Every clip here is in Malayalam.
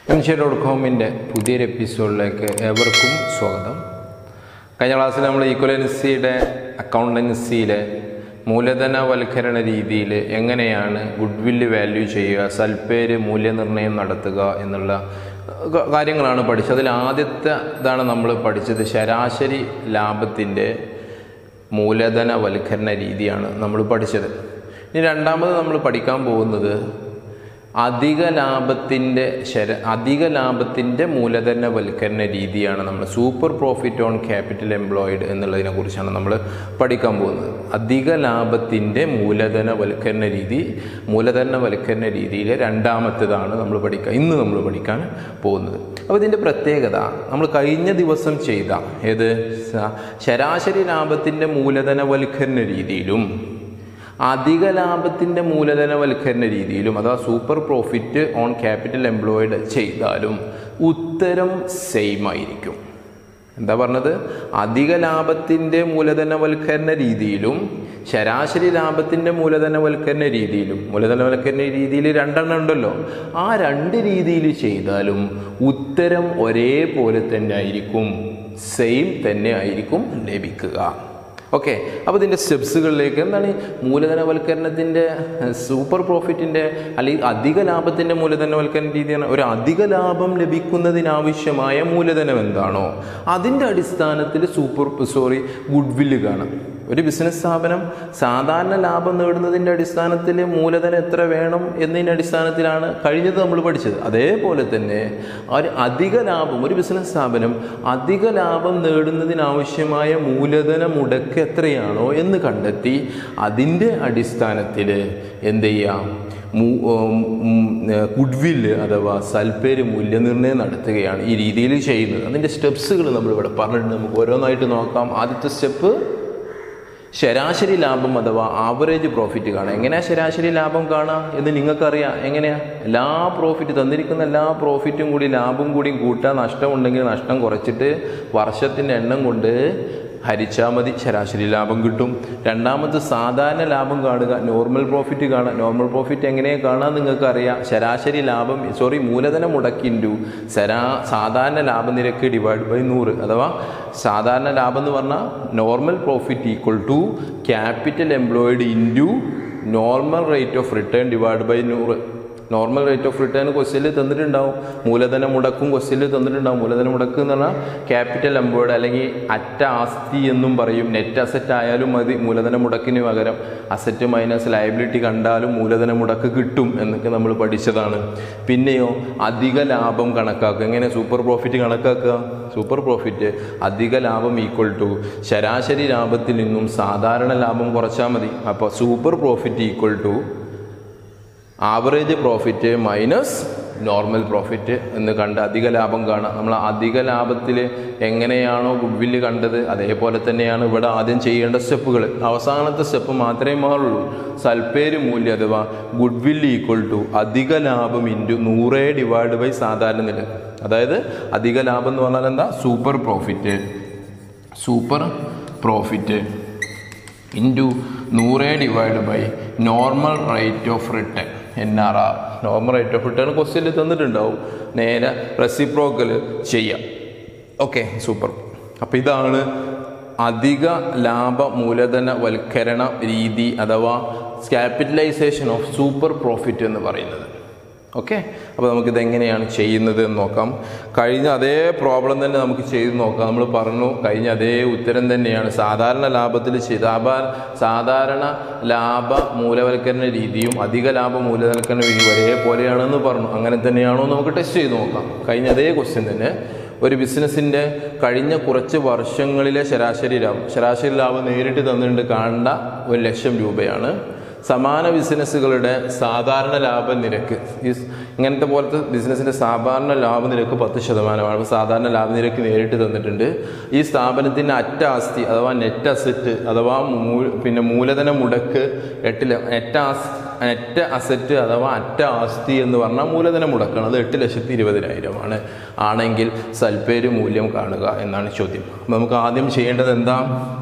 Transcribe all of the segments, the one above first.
എം ഷെ ഡോട്ട് കോമിൻ്റെ പുതിയൊരു എപ്പിസോഡിലേക്ക് ഏവർക്കും സ്വാഗതം കഴിഞ്ഞ ക്ലാസ്സിൽ നമ്മൾ ഈക്വലൻസിയുടെ അക്കൗണ്ടൻസിയിലെ മൂലധനവൽക്കരണ രീതിയിൽ എങ്ങനെയാണ് ഗുഡ് വില്ല് വാല്യൂ ചെയ്യുക സൽപ്പേര് മൂല്യനിർണ്ണയം നടത്തുക എന്നുള്ള ക- കാര്യങ്ങളാണ് പഠിച്ചത് അതിൽ ആദ്യത്തെ ഇതാണ് നമ്മൾ പഠിച്ചത് ശരാശരി ലാഭത്തിൻ്റെ മൂലധനവൽക്കരണ രീതിയാണ് നമ്മൾ പഠിച്ചത് ഇനി രണ്ടാമത് നമ്മൾ പഠിക്കാൻ പോകുന്നത് അധിക ലാഭത്തിൻ്റെ ശര അധിക ലാഭത്തിൻ്റെ മൂലധനവൽക്കരണ രീതിയാണ് നമ്മൾ super profit on capital employed എന്നുള്ളതിനെ കുറിച്ചാണ് നമ്മൾ പഠിക്കാൻ പോകുന്നത് അധിക ലാഭത്തിൻ്റെ മൂലധനവൽക്കരണ രീതി മൂലധനവൽക്കരണ രീതിയിലെ രണ്ടാമത്തേതാണ് നമ്മൾ പഠിക്കുക ഇന്ന് നമ്മൾ പഠിക്കാൻ പോകുന്നത് അപ്പോൾ ഇതിൻ്റെ പ്രത്യേകത നമ്മൾ കഴിഞ്ഞ ദിവസം ചെയ്ത ഏത് സ- ശരാശരി ലാഭത്തിൻ്റെ മൂലധനവൽക്കരണ രീതിയിലും അധിക ലാഭത്തിൻ്റെ മൂലധനവൽക്കരണ രീതിയിലും അഥവാ super profit on capital employed ചെയ്താലും ഉത്തരം സെയിം ആയിരിക്കും എന്താ പറഞ്ഞത് അധിക ലാഭത്തിൻ്റെ മൂലധനവൽക്കരണ രീതിയിലും ശരാശരി ലാഭത്തിൻ്റെ മൂലധനവൽക്കരണ രീതിയിലും മൂലധനവൽക്കരണ രീതിയിൽ രണ്ടെണ്ണം ഉണ്ടല്ലോ ആ രണ്ട് രീതിയിൽ ചെയ്താലും ഉത്തരം ഒരേപോലെ തന്നെ ആയിരിക്കും സെയിം തന്നെ ആയിരിക്കും ലഭിക്കുക ഓക്കെ അപ്പോൾ ഇതിൻ്റെ സ്റ്റെപ്സുകളിലേക്ക് എന്താണ് ഈ മൂലധനവൽക്കരണത്തിൻ്റെ സൂപ്പർ പ്രോഫിറ്റിൻ്റെ അല്ലെങ്കിൽ അധിക ലാഭത്തിൻ്റെ മൂലധനവൽക്കരണ രീതിയാണ് ഒരു അധിക ലാഭം ലഭിക്കുന്നതിനാവശ്യമായ മൂലധനം എന്താണോ അതിൻ്റെ അടിസ്ഥാനത്തിൽ സൂപ്പർ സോറി ഗുഡ് വില്ല് കാണാം ഒരു ബിസിനസ് സ്ഥാപനം സാധാരണ ലാഭം നേടുന്നതിൻ്റെ അടിസ്ഥാനത്തിൽ മൂലധനം എത്ര വേണം എന്നതിൻ്റെ അടിസ്ഥാനത്തിലാണ് കഴിഞ്ഞത് നമ്മൾ പഠിച്ചത് അതേപോലെ തന്നെ ഒരു അധിക ലാഭം ഒരു ബിസിനസ് സ്ഥാപനം അധിക ലാഭം നേടുന്നതിനാവശ്യമായ മൂലധന മുടക്ക് എത്രയാണോ എന്ന് കണ്ടെത്തി അതിൻ്റെ അടിസ്ഥാനത്തിൽ എന്ത് ചെയ്യാം ഗുഡ്വില്ല് അഥവാ സൽപ്പേര് മൂല്യനിർണ്ണയം നടത്തുകയാണ് ഈ രീതിയിൽ ചെയ്യുന്നത് അതിൻ്റെ സ്റ്റെപ്സുകൾ നമ്മളിവിടെ പറഞ്ഞിട്ടുണ്ട് നമുക്ക് ഓരോന്നായിട്ട് നോക്കാം ആദ്യത്തെ സ്റ്റെപ്പ് ശരാശരി ലാഭം അഥവാ ആവറേജ് പ്രോഫിറ്റ് കാണാം എങ്ങനെയാ ശരാശരി ലാഭം കാണാം എന്ന് നിങ്ങൾക്കറിയാം എങ്ങനെയാ എല്ലാ പ്രോഫിറ്റ് തന്നിരിക്കുന്ന എല്ലാ പ്രോഫിറ്റും കൂടി ലാഭം കൂടിയും കൂട്ടാൻ നഷ്ടം ഉണ്ടെങ്കിൽ നഷ്ടം കുറച്ചിട്ട് വർഷത്തിൻ്റെ എണ്ണം കൊണ്ട് ഹരിച്ചാൽ മതി ശരാശരി ലാഭം കിട്ടും രണ്ടാമത് സാധാരണ ലാഭം കാണുക നോർമൽ പ്രോഫിറ്റ് കാണുക നോർമൽ പ്രോഫിറ്റ് എങ്ങനെ കാണാൻ നിങ്ങൾക്ക് അറിയാം ശരാശരി ലാഭം സോറി മൂലധനം മുടക്കി ഇൻറ്റു ശരാ സാധാരണ ലാഭനിരക്ക് ഡിവൈഡ് ബൈ നൂറ് അഥവാ സാധാരണ ലാഭം എന്ന് പറഞ്ഞാൽ normal profit equal to capital employed into normal rate of return divide by നൂറ് നോർമൽ റേറ്റ് ഓഫ് റിട്ടേൺ ക്വസ്റ്റ്യനിൽ തന്നിട്ടുണ്ടാവും മൂലധന മുടക്കും ക്വസ്റ്റ്യനിൽ തന്നിട്ടുണ്ടാവും മൂലധന മുടക്ക് എന്ന് പറഞ്ഞാൽ ക്യാപിറ്റൽ എംപ്ലോയിഡ് അല്ലെങ്കിൽ അറ്റ ആസ്തി എന്നും പറയും നെറ്റ് അസറ്റ് ആയാലും മതി മൂലധന മുടക്കിന് പകരം അസറ്റ് മൈനസ് ലയബിലിറ്റി കണ്ടാലും മൂലധന മുടക്ക് കിട്ടും എന്നൊക്കെ നമ്മൾ പഠിച്ചതാണ് പിന്നെയോ അധിക ലാഭം കണക്കാക്കുക എങ്ങനെ സൂപ്പർ പ്രോഫിറ്റ് കണക്കാക്കുക സൂപ്പർ പ്രോഫിറ്റ് അധിക ലാഭം ഈക്വൽ ടു ശരാശരി ലാഭത്തിൽ നിന്നും സാധാരണ ലാഭം കുറച്ചാൽ മതി അപ്പോൾ super profit equal to average profit minus normal profit എന്ന് കണ്ട് അധിക ലാഭം കാണാം നമ്മൾ അധിക ലാഭത്തിൽ എങ്ങനെയാണോ ഗുഡ് വില്ല് കണ്ടത് അതേപോലെ തന്നെയാണ് ഇവിടെ ആദ്യം ചെയ്യേണ്ട സ്റ്റെപ്പുകൾ അവസാനത്തെ സ്റ്റെപ്പ് മാത്രമേ മാറുള്ളൂ സൽപ്പേര് മൂല്യം അഥവാ ഗുഡ് വില്ല് ഈക്വൽ ടു അധിക ലാഭം ഇൻറ്റു നൂറേ ഡിവൈഡ് ബൈ സാധാരണ നിരക്ക് അതായത് അധിക ലാഭം എന്ന് പറഞ്ഞാൽ എന്താ super profit super profit into നൂറ് divide by normal rate of return N R R normal rate of return ക്വസ്റ്റ്യനിൽ തന്നിട്ടുണ്ടാവും നേരെ റെസിപ്രോക്കൽ ചെയ്യാം ഓക്കെ സൂപ്പർ അപ്പോൾ ഇതാണ് അധിക ലാഭ മൂലധനവൽക്കരണ രീതി അഥവാ ക്യാപിറ്റലൈസേഷൻ ഓഫ് സൂപ്പർ പ്രോഫിറ്റ് എന്ന് പറയുന്നത് ഓക്കെ അപ്പോൾ നമുക്കിത് എങ്ങനെയാണ് ചെയ്യുന്നത് എന്ന് നോക്കാം കഴിഞ്ഞ അതേ പ്രോബ്ലം തന്നെ നമുക്ക് ചെയ്ത് നോക്കാം നമ്മൾ പറഞ്ഞു കഴിഞ്ഞ അതേ ഉത്തരം തന്നെയാണ് സാധാരണ ലാഭത്തിൽ ചെയ്ത സാധാ- സാധാരണ ലാഭ മൂലവൽക്കരണ രീതിയും അധിക ലാഭ മൂലവൽക്കരണ രീതിയും ഒരേപോലെയാണെന്ന് പറഞ്ഞു അങ്ങനെ തന്നെയാണോ എന്ന് നമുക്ക് ടെസ്റ്റ് ചെയ്ത് നോക്കാം കഴിഞ്ഞ അതേ ക്വസ്റ്റ്യൻ തന്നെ ഒരു ബിസിനസ്സിൻ്റെ കഴിഞ്ഞ കുറച്ച് വർഷങ്ങളിലെ ശരാശരി ലാഭം ശരാശരി ലാഭം നേരിട്ട് തന്നിട്ടുണ്ട് കാണേണ്ട ഒരു ലക്ഷം രൂപയാണ് സമാന ബിസിനസ്സുകളുടെ സാധാരണ ലാഭ നിരക്ക് ഈ സ് ഇങ്ങനത്തെ പോലത്തെ ബിസിനസ്സിൻ്റെ സാധാരണ ലാഭ നിരക്ക് പത്ത് ശതമാനമാണ് അപ്പോൾ സാധാരണ ലാഭ നിരക്ക് നേരിട്ട് തന്നിട്ടുണ്ട് ഈ സ്ഥാപനത്തിൻ്റെ അറ്റ ആസ്തി അഥവാ നെറ്റ് അസറ്റ് അഥവാ മൂ പിന്നെ മൂലധന മുടക്ക് എട്ട് ല- നെറ്റ് ആസ് നെറ്റ് അസറ്റ് അഥവാ അറ്റ ആസ്തി എന്ന് പറഞ്ഞാൽ മൂലധന മുടക്കാണ് അത് എട്ട് ലക്ഷത്തി ഇരുപതിനായിരമാണ് ആണെങ്കിൽ സൽപ്പേര് മൂല്യം കാണുക എന്നാണ് ചോദ്യം അപ്പോൾ നമുക്ക് ആദ്യം ചെയ്യേണ്ടത് എന്താ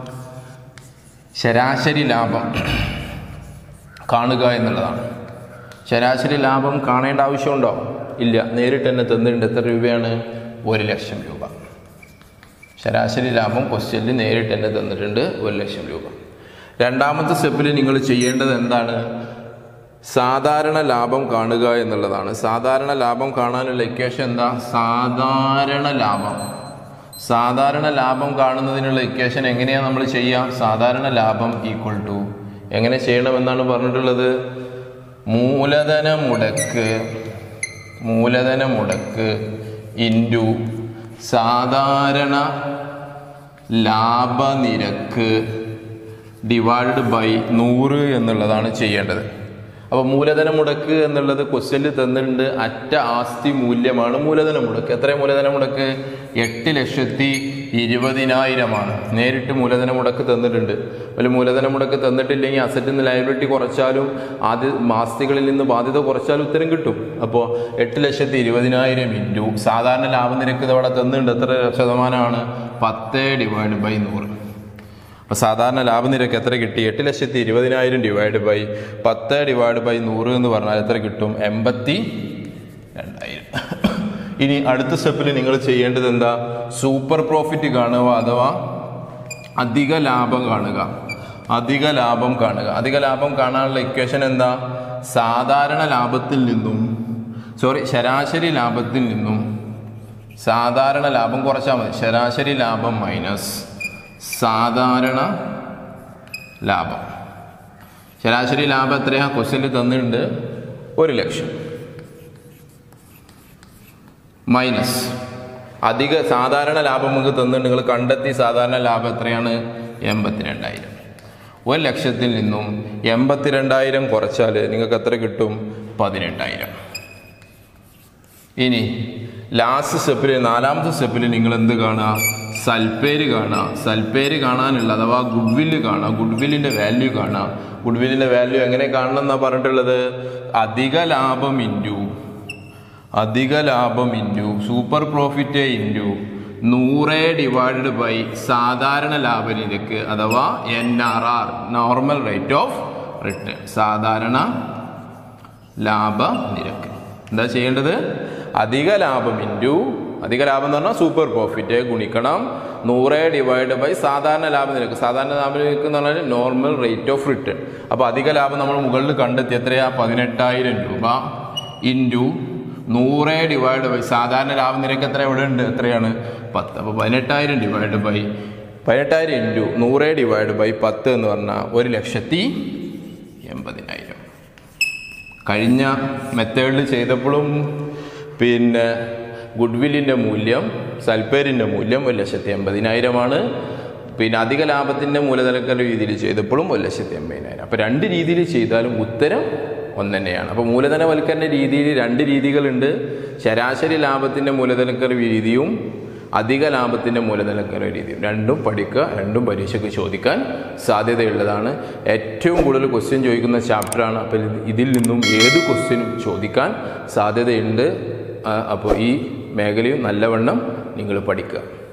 ശരാശരി ലാഭം കാണുക എന്നുള്ളതാണ് ശരാശരി ലാഭം കാണേണ്ട ആവശ്യമുണ്ടോ ഇല്ല നേരിട്ട് തന്നെ തന്നിട്ടുണ്ട് എത്ര രൂപയാണ് ഒരു ലക്ഷം രൂപ ശരാശരി ലാഭം ക്വസ്റ്റ്യനിൽ നേരിട്ട് തന്നെ തന്നിട്ടുണ്ട് ഒരു ലക്ഷം രൂപ രണ്ടാമത്തെ സ്റ്റെപ്പിൽ നിങ്ങൾ ചെയ്യേണ്ടത് എന്താണ് സാധാരണ ലാഭം കാണുക എന്നുള്ളതാണ് സാധാരണ ലാഭം കാണാനുള്ള ഇക്വേഷൻ എന്താ സാധാരണ ലാഭം സാധാരണ ലാഭം കാണുന്നതിനുള്ള ഇക്വേഷൻ എങ്ങനെയാണ് നമ്മൾ ചെയ്യുക സാധാരണ ലാഭം ഈക്വൽ ടു എങ്ങനെ ചെയ്യണമെന്നാണ് പറഞ്ഞിട്ടുള്ളത് മൂലധന മുടക്ക് മൂലധന മുടക്ക് ഇൻറ്റു സാധാരണ ലാഭനിരക്ക് ഡിവൈഡ് ബൈ നൂറ് എന്നുള്ളതാണ് ചെയ്യേണ്ടത് അപ്പോൾ മൂലധന മുടക്ക് എന്നുള്ളത് ക്വസ്റ്റ്യനിൽ തന്നിട്ടുണ്ട് അറ്റ ആസ്തി മൂല്യമാണ് മൂലധന മുടക്ക് എത്ര മൂലധന മുടക്ക് എട്ട് ലക്ഷത്തി ഇരുപതിനായിരമാണ് നേരിട്ട് മൂലധന മുടക്ക് തന്നിട്ടുണ്ട് ഒരു മൂലധന മുടക്ക് തന്നിട്ടില്ലെങ്കിൽ അസറ്റിൽ നിന്ന് ലയബിലിറ്റി കുറച്ചാലും ആദ്യ ആസ്തികളിൽ നിന്ന് ബാധ്യത കുറച്ചാലും ഉത്തരം കിട്ടും അപ്പോൾ എട്ട് ലക്ഷത്തി ഇരുപതിനായിരം ഇൻറ്റു സാധാരണ ലാഭനിരക്ക് ഇത് അവിടെ തന്നിട്ടുണ്ട് എത്ര ശതമാനമാണ് പത്ത് ഡിവൈഡ് ബൈ നൂറ് അപ്പോൾ സാധാരണ ലാഭനിരക്ക് എത്ര കിട്ടി എട്ട് ലക്ഷത്തി ഇരുപതിനായിരം ഡിവൈഡ് ബൈ പത്ത് ഡിവൈഡ് ബൈ നൂറ് എന്ന് പറഞ്ഞാൽ എത്ര കിട്ടും എൺപത്തി രണ്ടായിരം ഇനി അടുത്ത സ്റ്റെപ്പിൽ നിങ്ങൾ ചെയ്യേണ്ടത് എന്താ സൂപ്പർ പ്രോഫിറ്റ് കാണുക അഥവാ അധിക ലാഭം കാണുക അധിക ലാഭം കാണുക അധിക ലാഭം കാണാനുള്ള ഇക്വേഷൻ എന്താ സാധാരണ ലാഭത്തിൽ നിന്നും സോറി ശരാശരി ലാഭത്തിൽ നിന്നും സാധാരണ ലാഭം കുറച്ചാൽ മതി ശരാശരി ലാഭം മൈനസ് സാധാരണ ലാഭം ശരാശരി ലാഭം എത്രയാ ക്വസ്റ്റ്യനിൽ തന്നിട്ടുണ്ട് ഒരു ലക്ഷം മൈനസ് അധിക സാധാരണ ലാഭം നമുക്ക് തന്നിട്ടുണ്ട് നിങ്ങൾ കണ്ടെത്തി സാധാരണ ലാഭം എത്രയാണ് എൺപത്തിരണ്ടായിരം ഒരു ലക്ഷത്തിൽ നിന്നും എൺപത്തിരണ്ടായിരം കുറച്ചാൽ നിങ്ങൾക്ക് എത്ര കിട്ടും പതിനെട്ടായിരം ഇനി ലാസ്റ്റ് സ്റ്റെപ്പിൽ നാലാമത്തെ സ്റ്റെപ്പിൽ നിങ്ങൾ എന്ത് കാണുക സൽപ്പേര് കാണുക സൽപ്പേര് കാണാനുള്ള അഥവാ ഗുഡ് വില്ല് കാണുക ഗുഡ് വില്ലിൻ്റെ വാല്യൂ കാണുക ഗുഡ് വില്ലിൻ്റെ വാല്യൂ എങ്ങനെ കാണണം എന്നാണ് പറഞ്ഞിട്ടുള്ളത് അധിക ലാഭം ഇൻറ്റു അധിക ലാഭം ഇൻറ്റു സൂപ്പർ പ്രോഫിറ്റ് ഇൻറ്റു നൂറ് ഡിവൈഡഡ് ബൈ സാധാരണ ലാഭനിരക്ക് അഥവാ N R R normal rate of return സാധാരണ ലാഭ നിരക്ക് എന്താ ചെയ്യേണ്ടത് അധിക ലാഭം ഇൻറ്റു അധിക ലാഭം എന്ന് പറഞ്ഞാൽ സൂപ്പർ പ്രോഫിറ്റ് ഗുണിക്കണം നൂറ് ഡിവൈഡ് ബൈ സാധാരണ ലാഭ നിരക്ക് സാധാരണ ലാഭ നിരക്ക് എന്ന് പറഞ്ഞാൽ നോർമൽ റേറ്റ് ഓഫ് റിട്ടേൺ അപ്പോൾ അധിക ലാഭം നമ്മൾ മുകളിൽ കണ്ടെത്തി എത്രയാ പതിനെട്ടായിരം രൂപ ഇൻറ്റു നൂറ് ഡിവൈഡ് ബൈ സാധാരണ ലാഭ നിരക്ക് എത്ര ഇവിടെ ഉണ്ട് എത്രയാണ് പത്ത് അപ്പോൾ പതിനെട്ടായിരം ഡിവൈഡ് ബൈ പതിനെട്ടായിരം ഇൻറ്റു നൂറ് ഡിവൈഡ് ബൈ പത്ത് എന്ന് പറഞ്ഞാൽ ഒരു ലക്ഷത്തി എൺപതിനായിരം കഴിഞ്ഞ മെത്തേഡിൽ ചെയ്തപ്പോഴും പിന്നെ ഗുഡ്വില്ലിൻ്റെ മൂല്യം സൽപ്പേരിൻ്റെ മൂല്യം ഒരു ലക്ഷത്തി എൺപതിനായിരമാണ് പിന്നെ അധിക ലാഭത്തിൻ്റെ മൂലധനക്കര രീതിയിൽ ചെയ്തപ്പോഴും ഒരു ലക്ഷത്തി എൺപതിനായിരം അപ്പോൾ രണ്ട് രീതിയിൽ ചെയ്താലും ഉത്തരം ഒന്ന് തന്നെയാണ് അപ്പോൾ മൂലധനവൽക്കരണ രീതിയിൽ രണ്ട് രീതികളുണ്ട് ശരാശരി ലാഭത്തിൻ്റെ മൂലധനക്കര രീതിയും അധിക ലാഭത്തിൻ്റെ മൂലധനക്കര രീതിയും രണ്ടും പഠിക്കുക രണ്ടും പരീക്ഷയ്ക്ക് ചോദിക്കാൻ സാധ്യതയുള്ളതാണ് ഏറ്റവും കൂടുതൽ ക്വസ്റ്റ്യൻ ചോദിക്കുന്ന ചാപ്റ്ററാണ് അപ്പോൾ ഇത് ഇതിൽ നിന്നും ഏത് ക്വസ്റ്റ്യനും ചോദിക്കാൻ സാധ്യതയുണ്ട് ആ, അപ്പോൾ ഈ മേഖലയും നല്ലവണ്ണം നിങ്ങൾ പഠിക്കുക